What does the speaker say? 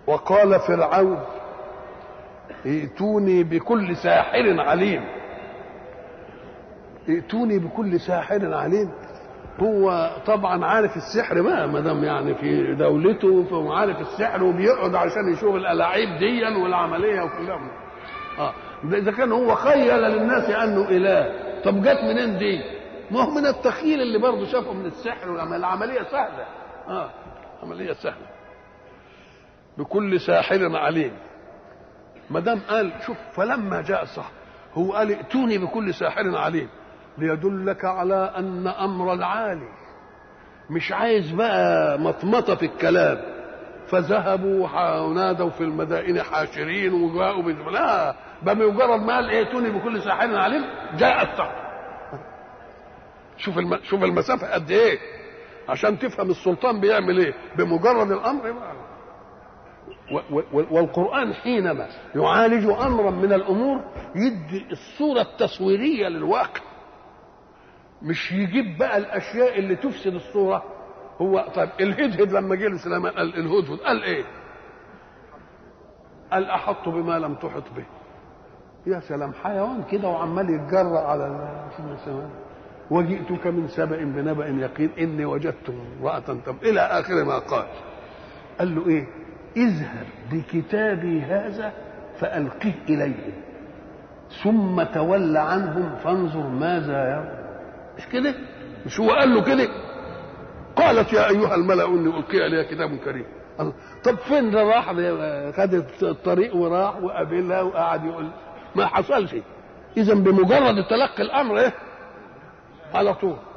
وقال فرعون ائتوني بكل ساحر عليم ائتوني بكل ساحر عليم هو طبعا عارف السحر بقى ما دام يعني في دولته فهو عارف السحر وبيقعد عشان يشوف الالاعيب ديا والعمليه وكلها اه ده اذا كان هو خيل للناس انه اله طب جت منين دي؟ ما هو من التخيل اللي برضه شافه من السحر والعمليه سهله اه عمليه سهله بكل ساحر عليم ما دام قال شوف فلما جاء السحر هو قال ائتوني بكل ساحر عليم ليدلك على ان امر العالي مش عايز بقى مطمطه في الكلام فذهبوا ونادوا في المدائن حاشرين وجاءوا بز... لا بمجرد ما قال ائتوني بكل ساحر عليم جاء السحر شوف الم... شوف المسافه قد ايه عشان تفهم السلطان بيعمل ايه بمجرد الامر بقى. و... و... والقران حينما يعالج امرا من الامور يدي الصوره التصويريه للواقع مش يجيب بقى الاشياء اللي تفسد الصوره هو طيب الهدهد لما جه لسليمان قال الهدهد قال ايه؟ قال احط بما لم تحط به يا سلام حيوان كده وعمال يتجرأ على سيدنا سليمان وجئتك من سبأ بنبأ يقين إني وجدت امرأة تم إلى آخر ما قال قال له إيه اذهب بكتابي هذا فألقه إليهم ثم تول عنهم فانظر ماذا يرى مش كده مش هو قال له كده قالت يا ايها الملا اني القي الي كتاب كريم طب فين ده راح خد الطريق وراح وقابلها وقعد يقول ما حصلش اذا بمجرد تلقي الامر ايه على طول